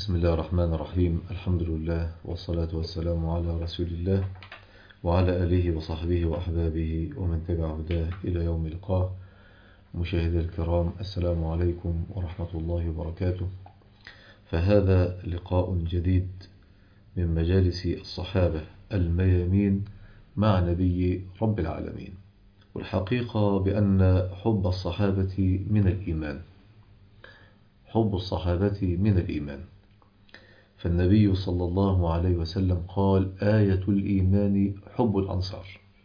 بسم الله الرحمن الرحيم الحمد لله والصلاة والسلام على رسول الله وعلى آله وصحبه وأحبابه ومن تبع هداه إلى يوم القاه مشاهدي الكرام السلام عليكم ورحمة الله وبركاته فهذا لقاء جديد من مجالس الصحابة الميامين مع نبي رب العالمين والحقيقة بأن حب الصحابة من الإيمان حب الصحابة من الإيمان فالنبي صلى الله عليه وسلم قال آية الإيمان حب الأنصار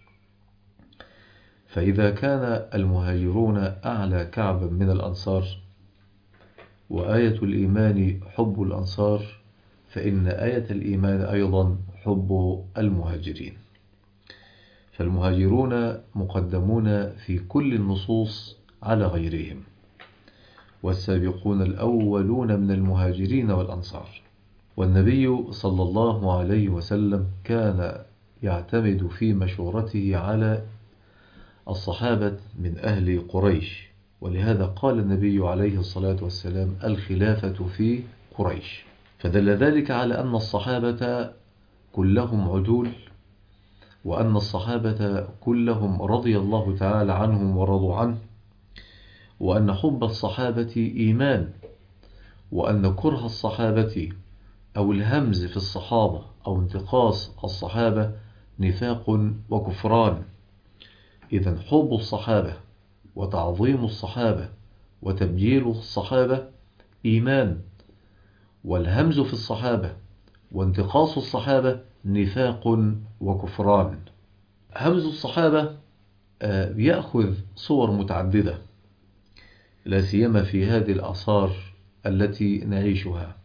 فإذا كان المهاجرون أعلى كعبا من الأنصار وآية الإيمان حب الأنصار فإن آية الإيمان أيضا حب المهاجرين فالمهاجرون مقدمون في كل النصوص على غيرهم والسابقون الأولون من المهاجرين والأنصار والنبي صلى الله عليه وسلم كان يعتمد في مشورته على الصحابة من أهل قريش ولهذا قال النبي عليه الصلاة والسلام الخلافة في قريش فدل ذلك على أن الصحابة كلهم عدول وأن الصحابة كلهم رضي الله تعالى عنهم ورضوا عنه وأن حب الصحابة إيمان وأن كره الصحابة أو الهمز في الصحابة أو انتقاص الصحابة نفاق وكفران إذا حب الصحابة وتعظيم الصحابة وتبجيل الصحابة إيمان والهمز في الصحابة وانتقاص الصحابة نفاق وكفران همز الصحابة يأخذ صور متعددة لا سيما في هذه الأعصار التي نعيشها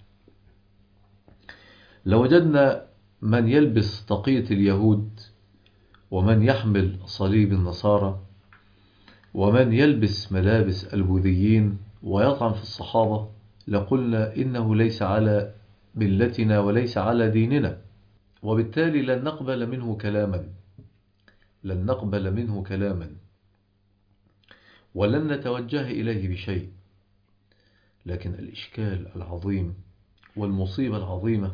لوجدنا من يلبس طاقية اليهود ومن يحمل صليب النصارى ومن يلبس ملابس البوذيين ويطعن في الصحابة لقلنا إنه ليس على ملتنا وليس على ديننا وبالتالي لن نقبل منه كلاما لن نقبل منه كلاما ولن نتوجه إليه بشيء لكن الإشكال العظيم والمصيبة العظيمة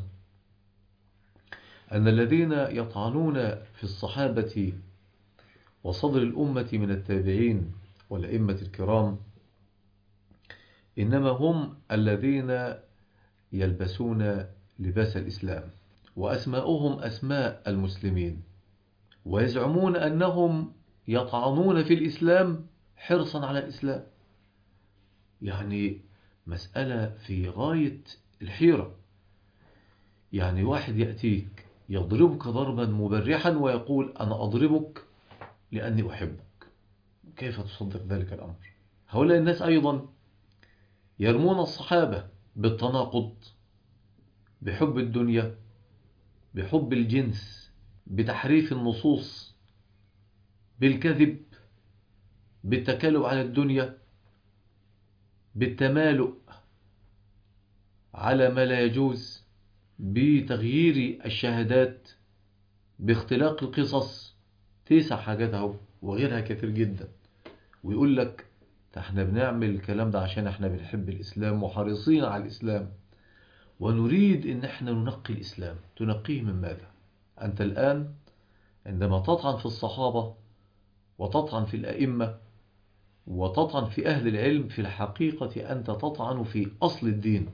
أن الذين يطعنون في الصحابة وصدر الأمة من التابعين والأئمة الكرام إنما هم الذين يلبسون لباس الإسلام وأسماؤهم أسماء المسلمين ويزعمون أنهم يطعنون في الإسلام حرصا على الإسلام يعني مسألة في غاية الحيرة يعني واحد يأتيك يضربك ضربا مبرحا ويقول أنا أضربك لأني أحبك كيف تصدق ذلك الأمر هؤلاء الناس أيضا يرمون الصحابة بالتناقض بحب الدنيا بحب الجنس بتحريف النصوص بالكذب بالتكالب على الدنيا بالتمالؤ على ما لا يجوز بتغيير الشهادات باختلاق القصص تسع حاجات اهو وغيرها كثير جدا ويقول لك احنا بنعمل الكلام ده عشان احنا بنحب الاسلام وحريصين على الاسلام ونريد ان احنا ننقي الاسلام تنقيه من ماذا انت الان عندما تطعن في الصحابة وتطعن في الائمة وتطعن في أهل العلم في الحقيقة أنت تطعن في أصل الدين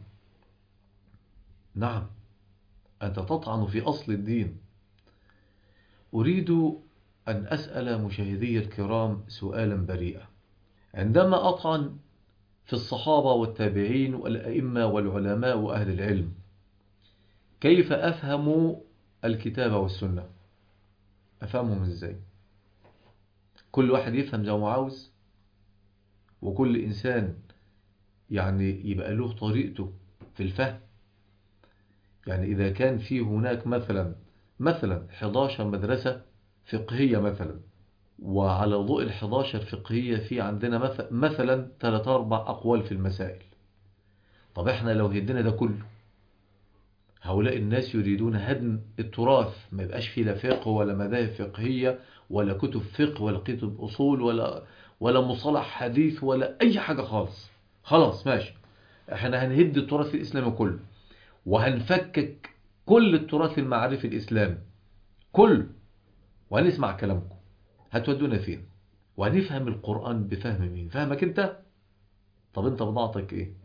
نعم أنت تطعن في أصل الدين أريد أن أسأل مشاهدي الكرام سؤالا بريئا عندما أطعن في الصحابة والتابعين والأئمة والعلماء وأهل العلم كيف أفهم الكتاب والسنة أفهمهم إزاي كل واحد يفهم زي ما عاوز وكل إنسان يعني يبقى له طريقته في الفهم يعني إذا كان في هناك مثلا مثلا 11 مدرسة فقهية مثلا وعلى ضوء ال 11 فقهية في عندنا مثلا 3 أربع أقوال في المسائل طب احنا لو هدينا ده كله هؤلاء الناس يريدون هدم التراث ما يبقاش فيه لا فقه ولا مذاهب فقهية ولا كتب فقه ولا كتب أصول ولا ولا مصطلح حديث ولا أي حاجة خالص خلاص ماشي احنا هنهد التراث الإسلامي كله وهنفكك كل التراث المعرفي الإسلامي كل وهنسمع كلامكم هتودونا فين وهنفهم القرآن بفهم مين فهمك انت طب انت بضاعتك ايه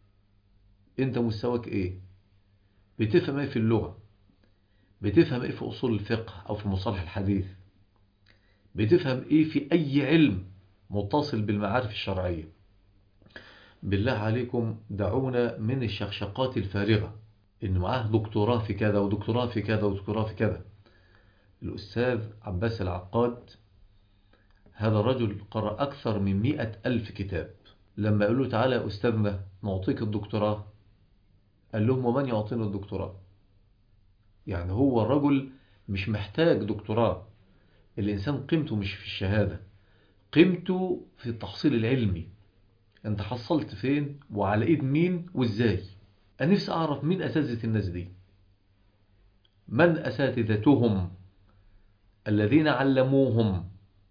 انت مستواك ايه بتفهم ايه في اللغة بتفهم ايه في اصول الفقه او في مصالح الحديث بتفهم ايه في اي علم متصل بالمعارف الشرعية بالله عليكم دعونا من الشخشقات الفارغة ان معاه دكتوراه في كذا ودكتوراه في كذا ودكتوراه في كذا الأستاذ عباس العقاد هذا الرجل قرأ أكثر من مئة ألف كتاب لما قالوا تعالى يا أستاذنا نعطيك الدكتوراه قال لهم ومن يعطينا الدكتوراه يعني هو الرجل مش محتاج دكتوراه الإنسان قيمته مش في الشهادة قيمته في التحصيل العلمي انت حصلت فين وعلى ايد مين وازاي انا نفسي اعرف مين اساتذه الناس دي من اساتذتهم الذين علموهم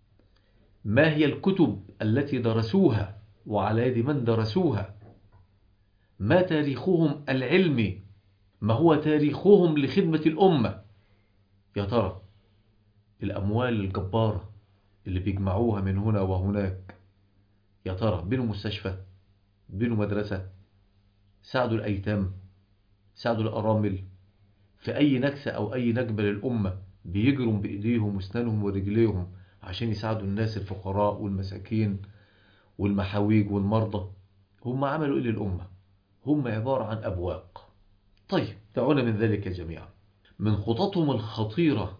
ما هي الكتب التي درسوها وعلى يد من درسوها ما تاريخهم العلمي ما هو تاريخهم لخدمة الأمة يا ترى الأموال الجبارة اللي بيجمعوها من هنا وهناك يا ترى بينه مستشفى بينه مدرسة ساعدوا الأيتام ساعدوا الأرامل في أي نكسة أو أي نكبة للأمة بيجروا بإيديهم واسنانهم ورجليهم عشان يساعدوا الناس الفقراء والمساكين والمحاويج والمرضى هم عملوا إيه للأمة هم عبارة عن أبواق طيب دعونا من ذلك جميعا من خططهم الخطيرة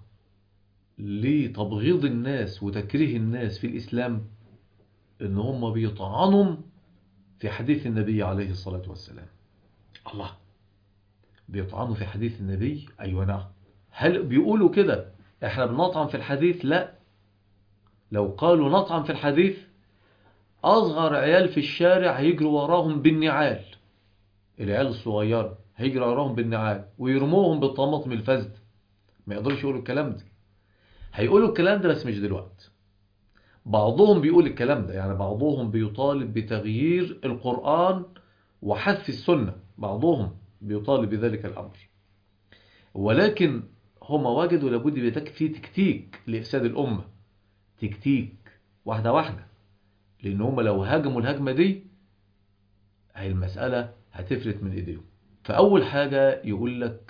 لتبغيض الناس وتكريه الناس في الإسلام إن هم بيطعنوا في حديث النبي عليه الصلاة والسلام الله بيطعنوا في حديث النبي أيوة نعم هل بيقولوا كده احنا بنطعن في الحديث لا لو قالوا نطعن في الحديث أصغر عيال في الشارع هيجروا وراهم بالنعال العيال الصغيرة هيجري وراهم بالنعال ويرموهم بالطماطم الفزد ما يقدرش يقولوا الكلام ده هيقولوا الكلام ده بس مش دلوقتي بعضهم بيقول الكلام ده يعني بعضهم بيطالب بتغيير القرآن وحذف السنة بعضهم بيطالب بذلك الأمر ولكن هم وجدوا لابد بيتك في تكتيك لإفساد الأمة تكتيك واحدة واحدة لأن هم لو هاجموا الهجمة دي هي المسألة هتفلت من إيديهم فأول حاجة يقول لك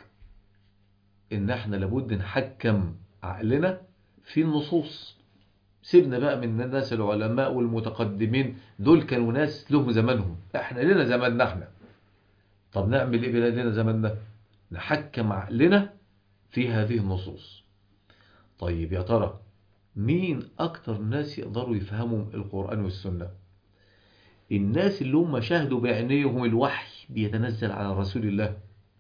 إن احنا لابد نحكم عقلنا في النصوص سيبنا بقى من الناس العلماء والمتقدمين دول كانوا ناس لهم زمانهم احنا لنا زماننا احنا طب نعمل ايه بلادنا زماننا نحكم عقلنا في هذه النصوص طيب يا ترى مين اكتر ناس يقدروا يفهموا القرآن والسنة الناس اللي هم شاهدوا بعينيهم الوحي بيتنزل على رسول الله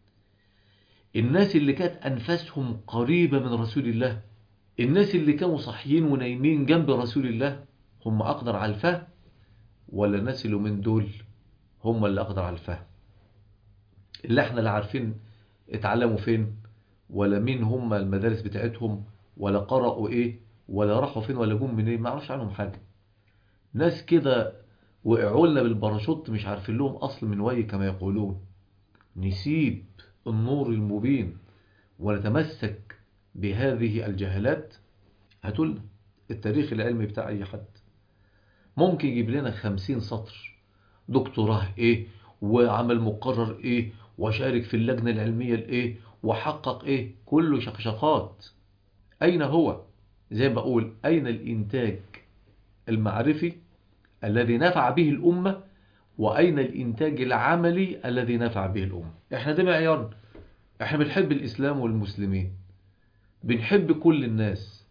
الناس اللي كانت أنفسهم قريبة من رسول الله الناس اللي كانوا صحيين ونايمين جنب رسول الله هم أقدر على الفهم ولا الناس اللي من دول هم اللي أقدر على الفهم اللي احنا لا عارفين اتعلموا فين ولا مين هم المدارس بتاعتهم ولا قرأوا ايه ولا راحوا فين ولا جم منين ما عرفش عنهم حاجة ناس كده وقعوا لنا بالباراشوت مش عارفين لهم أصل من وي كما يقولون نسيب النور المبين ونتمسك بهذه الجهلات هتقول التاريخ العلمي بتاع أي حد ممكن يجيب لنا خمسين سطر دكتوراه ايه وعمل مقرر ايه وشارك في اللجنة العلمية الايه وحقق ايه كله شقشقات اين هو زي ما بقول اين الانتاج المعرفي الذي نفع به الامة واين الانتاج العملي الذي نفع به الامة احنا ده معيارنا احنا بنحب الاسلام والمسلمين بنحب كل الناس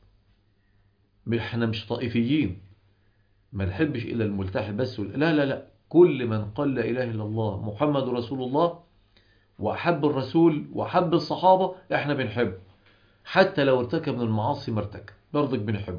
احنا مش طائفيين ما نحبش إلا الملتحد بس لا لا لا كل من قال لا إله إلا الله محمد رسول الله وأحب الرسول وأحب الصحابة احنا بنحبه حتى لو ارتكب من المعاصي ما ارتكب برضك بنحبه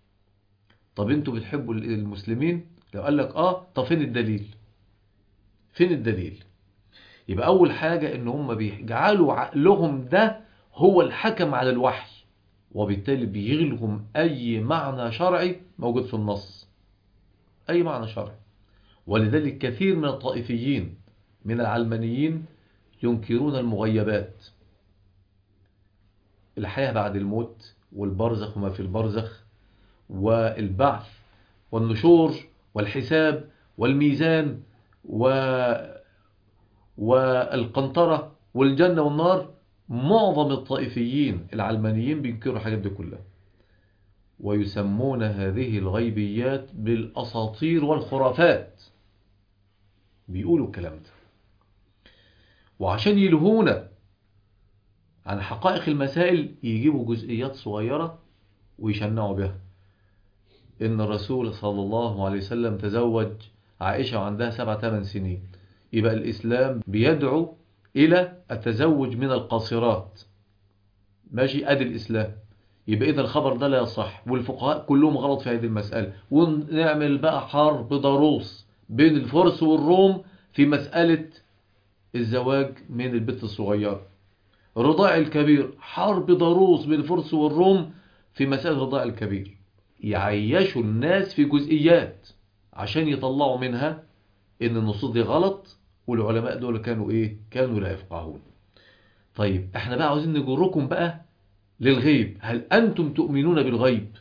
طب انتوا بتحبوا المسلمين لو قال لك اه طب فين الدليل فين الدليل يبقى أول حاجة إن هم بيجعلوا عقلهم ده هو الحكم على الوحي وبالتالي بيغلهم أي معنى شرعي موجود في النص أي معنى شرعي ولذلك كثير من الطائفيين من العلمانيين ينكرون المغيبات الحياة بعد الموت والبرزخ وما في البرزخ والبعث والنشور والحساب والميزان و... والقنطرة والجنة والنار معظم الطائفيين العلمانيين بينكروا الحاجات دي كلها ويسمون هذه الغيبيات بالأساطير والخرافات بيقولوا الكلام ده وعشان يلهونا عن حقائق المسائل يجيبوا جزئيات صغيرة ويشنعوا بها إن الرسول صلى الله عليه وسلم تزوج عائشة وعندها سبع ثمان سنين يبقى الإسلام بيدعو إلى التزوج من القاصرات ماشي أدي الإسلام يبقى إذا الخبر ده لا يصح والفقهاء كلهم غلط في هذه المسألة ونعمل بقى حرب ضروس بين الفرس والروم في مسألة الزواج من البنت الصغيرة رضاع الكبير حرب ضروس بين الفرس والروم في مسألة رضاع الكبير يعيشوا الناس في جزئيات عشان يطلعوا منها ان النصوص دي غلط والعلماء دول كانوا ايه كانوا لا يفقهون طيب احنا بقى عاوزين نجركم بقى للغيب هل انتم تؤمنون بالغيب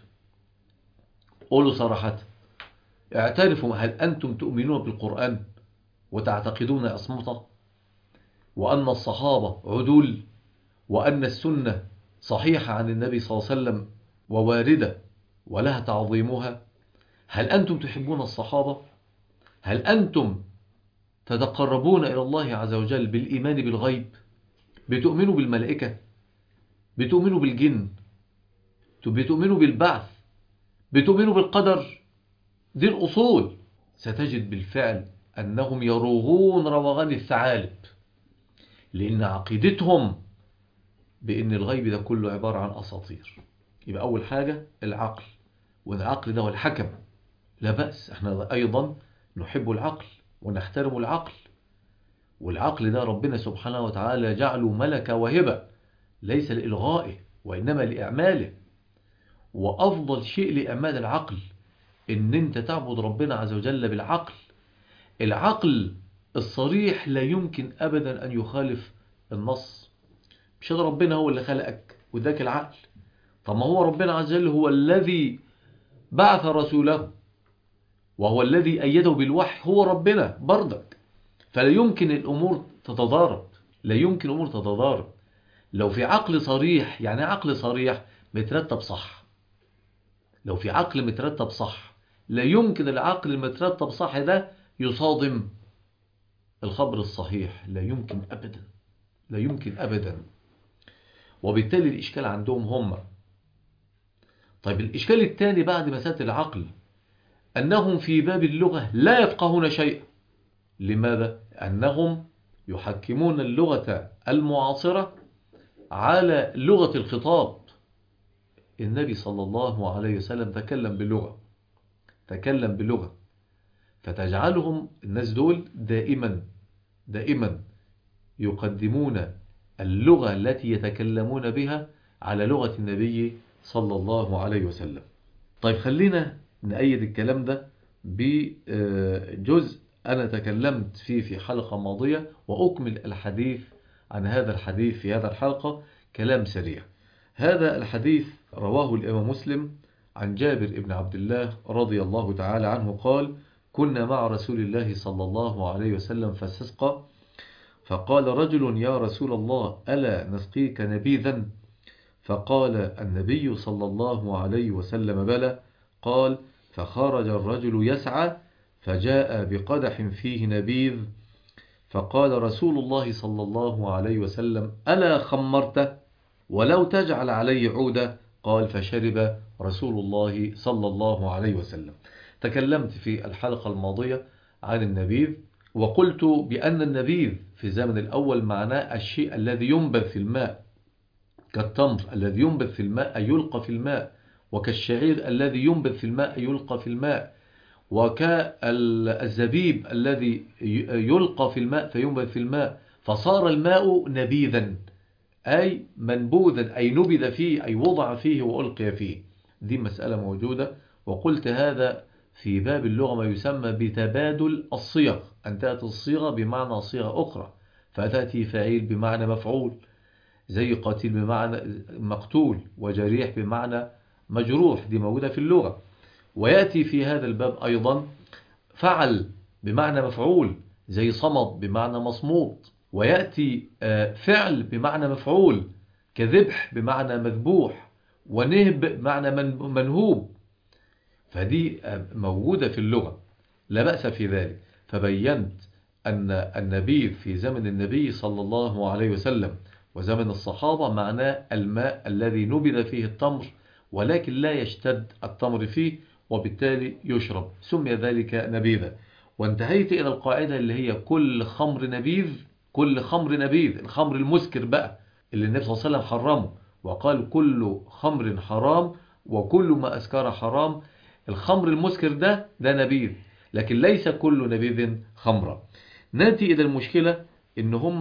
قولوا صراحة اعترفوا هل انتم تؤمنون بالقرآن وتعتقدون اصمته وان الصحابة عدول وان السنة صحيحة عن النبي صلى الله عليه وسلم وواردة ولها تعظيمها هل أنتم تحبون الصحابة هل أنتم تتقربون إلى الله عز وجل بالإيمان بالغيب بتؤمنوا بالملائكة بتؤمنوا بالجن بتؤمنوا بالبعث بتؤمنوا بالقدر دي الأصول ستجد بالفعل أنهم يروغون روغان الثعالب لأن عقيدتهم بأن الغيب ده كله عبارة عن أساطير يبقى أول حاجة العقل وأن العقل ده هو الحكم لا بأس احنا أيضا نحب العقل ونحترم العقل والعقل ده ربنا سبحانه وتعالى جعله ملكة وهبة ليس لإلغائه وإنما لإعماله وأفضل شيء لإعمال العقل إن أنت تعبد ربنا عز وجل بالعقل العقل الصريح لا يمكن أبدا أن يخالف النص مش هذا ربنا هو اللي خلقك وذاك العقل طب ما هو ربنا عز وجل هو الذي بعث رسوله وهو الذي أيده بالوحي هو ربنا بردك فلا يمكن الأمور تتضارب لا يمكن الأمور تتضارب لو في عقل صريح يعني عقل صريح مترتب صح لو في عقل مترتب صح لا يمكن العقل المترتب صح ده يصادم الخبر الصحيح لا يمكن أبدا لا يمكن أبدا وبالتالي الإشكال عندهم هم طيب الإشكال الثاني بعد مسألة العقل أنهم في باب اللغة لا يفقهون شيئا لماذا؟ أنهم يحكمون اللغة المعاصرة على لغة الخطاب النبي صلى الله عليه وسلم تكلم باللغة تكلم باللغة فتجعلهم الناس دول دائما دائما يقدمون اللغة التي يتكلمون بها على لغة النبي صلى الله عليه وسلم طيب خلينا نأيد الكلام ده بجزء أنا تكلمت فيه في حلقة ماضية وأكمل الحديث عن هذا الحديث في هذا الحلقة كلام سريع هذا الحديث رواه الإمام مسلم عن جابر بن عبد الله رضي الله تعالى عنه قال كنا مع رسول الله صلى الله عليه وسلم فاستسقى فقال رجل يا رسول الله ألا نسقيك نبيذا فقال النبي صلى الله عليه وسلم بلى قال فخرج الرجل يسعى فجاء بقدح فيه نبيذ فقال رسول الله صلى الله عليه وسلم ألا خمرته ولو تجعل عليه عودة قال فشرب رسول الله صلى الله عليه وسلم تكلمت في الحلقة الماضية عن النبيذ وقلت بأن النبيذ في الزمن الأول معناه الشيء الذي ينبذ في الماء كالتمر الذي ينبذ في الماء أي يلقى في الماء وكالشعير الذي ينبذ في الماء يلقى في الماء وكالزبيب الذي يلقى في الماء فينبذ في الماء فصار الماء نبيذا أي منبوذا أي نبذ فيه أي وضع فيه وألقي فيه دي مسألة موجودة وقلت هذا في باب اللغة ما يسمى بتبادل الصيغ أن تأتي الصيغة بمعنى صيغة أخرى فتأتي فعيل بمعنى مفعول زي قتيل بمعنى مقتول وجريح بمعنى مجروح دي موجودة في اللغة ويأتي في هذا الباب أيضا فعل بمعنى مفعول زي صمد بمعنى مصموت ويأتي فعل بمعنى مفعول كذبح بمعنى مذبوح ونهب بمعنى منهوب فدي موجودة في اللغة لا بأس في ذلك فبينت أن النبيذ في زمن النبي صلى الله عليه وسلم وزمن الصحابة معناه الماء الذي نبذ فيه التمر ولكن لا يشتد التمر فيه وبالتالي يشرب سمي ذلك نبيذا وانتهيت إلى القاعدة اللي هي كل خمر نبيذ كل خمر نبيذ الخمر المسكر بقى اللي النبي صلى الله عليه وسلم حرمه وقال كل خمر حرام وكل ما أسكر حرام الخمر المسكر ده ده نبيذ لكن ليس كل نبيذ خمرة ناتي إلى المشكلة إن هم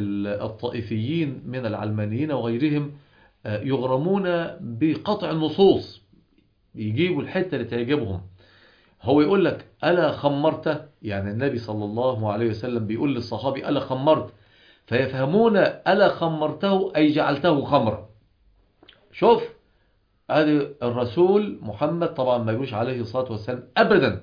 الطائفيين من العلمانيين وغيرهم يغرمون بقطع النصوص يجيبوا الحتة اللي تعجبهم هو يقول لك ألا خمرت يعني النبي صلى الله عليه وسلم بيقول للصحابي ألا خمرت فيفهمون ألا خمرته أي جعلته خمرا شوف هذا الرسول محمد طبعا ما يقولش عليه الصلاة والسلام أبدا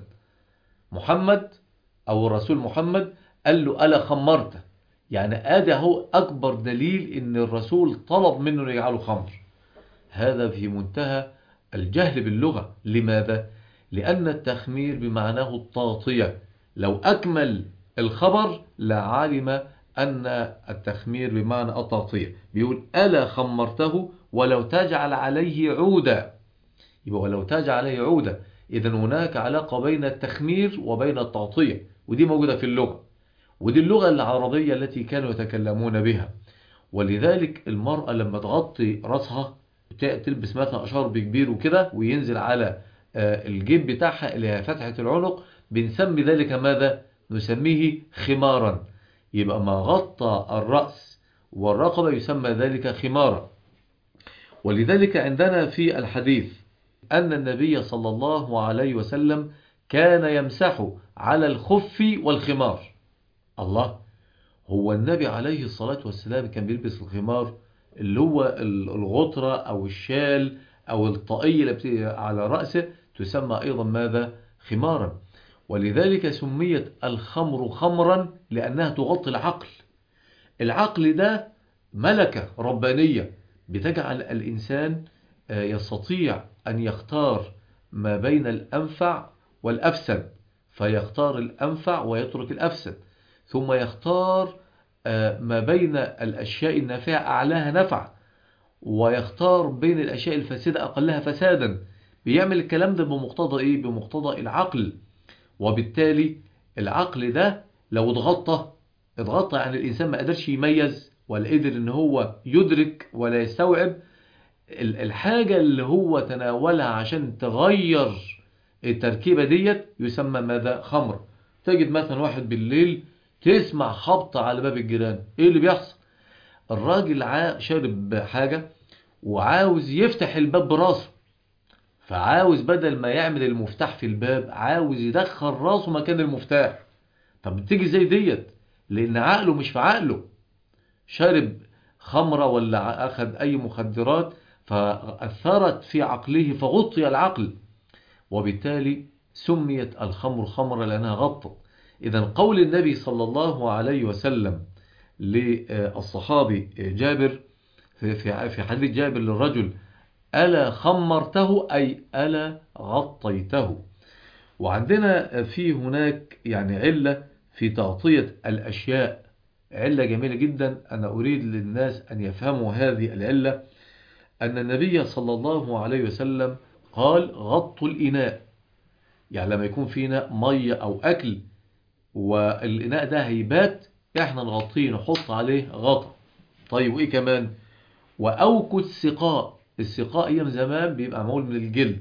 محمد أو الرسول محمد قال له ألا خمرت يعني هذا هو أكبر دليل إن الرسول طلب منه يجعله خمر هذا في منتهى الجهل باللغة لماذا؟ لأن التخمير بمعناه التغطية لو أكمل الخبر لعلم أن التخمير بمعنى التغطية بيقول ألا خمرته ولو تجعل عليه عودا يبقى ولو تجعل عليه عودا إذا هناك علاقة بين التخمير وبين التغطية ودي موجودة في اللغة ودي اللغة العربية التي كانوا يتكلمون بها ولذلك المرأة لما تغطي رأسها تلبس مثلا شرب كبير وكده وينزل على الجيب بتاعها اللي هي فتحة العنق بنسمي ذلك ماذا؟ نسميه خمارا يبقى ما غطى الرأس والرقبة يسمى ذلك خمارا ولذلك عندنا في الحديث أن النبي صلى الله عليه وسلم كان يمسح على الخف والخمار الله هو النبي عليه الصلاة والسلام كان بيلبس الخمار اللي هو الغطرة أو الشال أو الطاقية اللي على رأسه تسمى أيضا ماذا خمارا ولذلك سميت الخمر خمرا لأنها تغطي العقل العقل ده ملكة ربانية بتجعل الإنسان يستطيع أن يختار ما بين الأنفع والأفسد فيختار الأنفع ويترك الأفسد ثم يختار ما بين الأشياء النافعة أعلاها نفع ويختار بين الأشياء الفاسدة أقلها فسادا بيعمل الكلام ده بمقتضى إيه؟ بمقتضى العقل وبالتالي العقل ده لو اتغطى اتغطى يعني الإنسان ما قدرش يميز ولا قدر ان هو يدرك ولا يستوعب الحاجة اللي هو تناولها عشان تغير التركيبة ديت يسمى ماذا خمر تجد مثلا واحد بالليل تسمع خبط على باب الجيران ايه اللي بيحصل الراجل شارب حاجة وعاوز يفتح الباب براسه فعاوز بدل ما يعمل المفتاح في الباب عاوز يدخل راسه مكان المفتاح طب بتيجي زي ديت لان عقله مش في عقله شرب خمرة ولا أخذ أي مخدرات فأثرت في عقله فغطي العقل وبالتالي سميت الخمر خمرة لأنها غطت إذا قول النبي صلى الله عليه وسلم للصحابي جابر في حديث جابر للرجل ألا خمرته أي ألا غطيته وعندنا في هناك يعني علة في تغطية الأشياء علة جميلة جدا أنا أريد للناس أن يفهموا هذه العلة أن النبي صلى الله عليه وسلم قال غطوا الإناء يعني لما يكون في إناء مية أو أكل والإناء ده هيبات إحنا نغطيه نحط عليه غطا طيب وإيه كمان وأوكوا السقاء السقاء أيام زمان بيبقى معمول من الجلد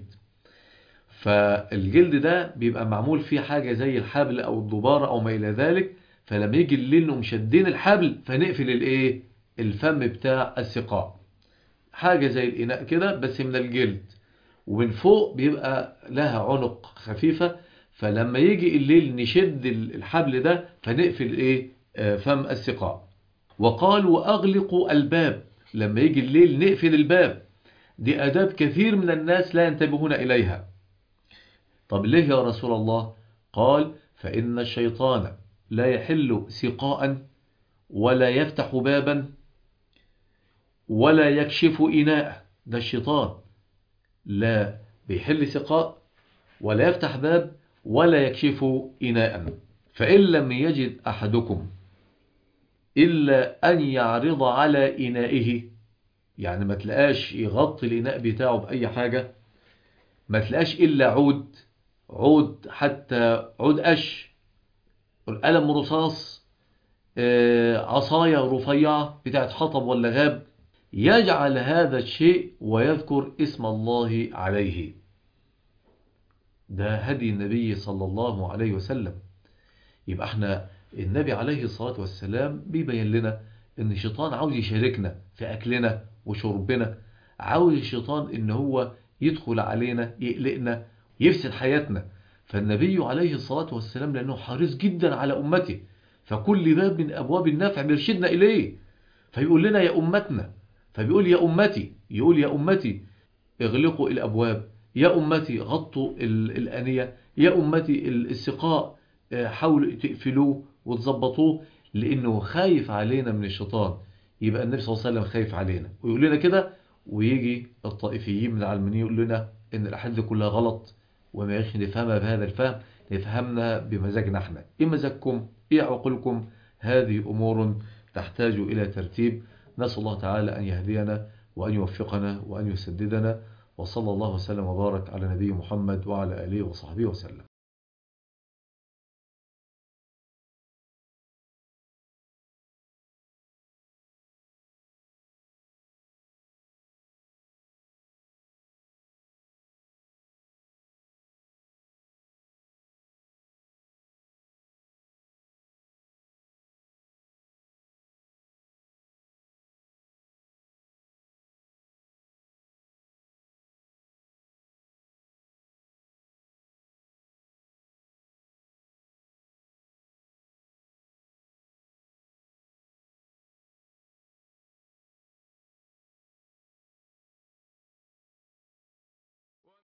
فالجلد ده بيبقى معمول فيه حاجة زي الحبل أو الضبارة أو ما إلى ذلك فلما يجي الليل نقوم شدين الحبل فنقفل الايه الفم بتاع السقاء حاجة زي الإناء كده بس من الجلد ومن فوق بيبقى لها عنق خفيفة فلما يجي الليل نشد الحبل ده فنقفل ايه فم السقاء وقال وأغلقوا الباب لما يجي الليل نقفل الباب دي أداب كثير من الناس لا ينتبهون إليها طب ليه يا رسول الله قال فإن الشيطان لا يحل سقاء ولا يفتح بابا ولا يكشف إناء ده الشيطان لا بيحل سقاء ولا يفتح باب ولا يكشف إناء فإن لم يجد أحدكم إلا أن يعرض على إنائه يعني ما تلقاش يغطي الإناء بتاعه بأي حاجة ما تلقاش إلا عود عود حتى عود قش قلم رصاص عصاية رفيعة بتاعت حطب ولا غاب يجعل هذا الشيء ويذكر اسم الله عليه ده هدي النبي صلى الله عليه وسلم يبقى احنا النبي عليه الصلاة والسلام بيبين لنا ان الشيطان عاوز يشاركنا في اكلنا وشربنا عاوز الشيطان ان هو يدخل علينا يقلقنا يفسد حياتنا فالنبي عليه الصلاة والسلام لانه حريص جدا على امته فكل باب من ابواب النفع بيرشدنا اليه فيقول لنا يا امتنا فبيقول يا امتي يقول يا امتي اغلقوا الابواب يا امتي غطوا الانية يا امتي السقاء حاولوا تقفلوه وتظبطوه لانه خايف علينا من الشيطان يبقى النبي صلى الله عليه وسلم خايف علينا ويقول لنا كده ويجي الطائفيين من العلمانيين يقول لنا ان الاحاديث كلها غلط وما يخش نفهمها بهذا الفهم نفهمنا بمزاجنا احنا ايه مزاجكم ايه عقلكم هذه امور تحتاج الى ترتيب نسال الله تعالى ان يهدينا وان يوفقنا وان يسددنا وصلى الله وسلم وبارك على نبي محمد وعلى اله وصحبه وسلم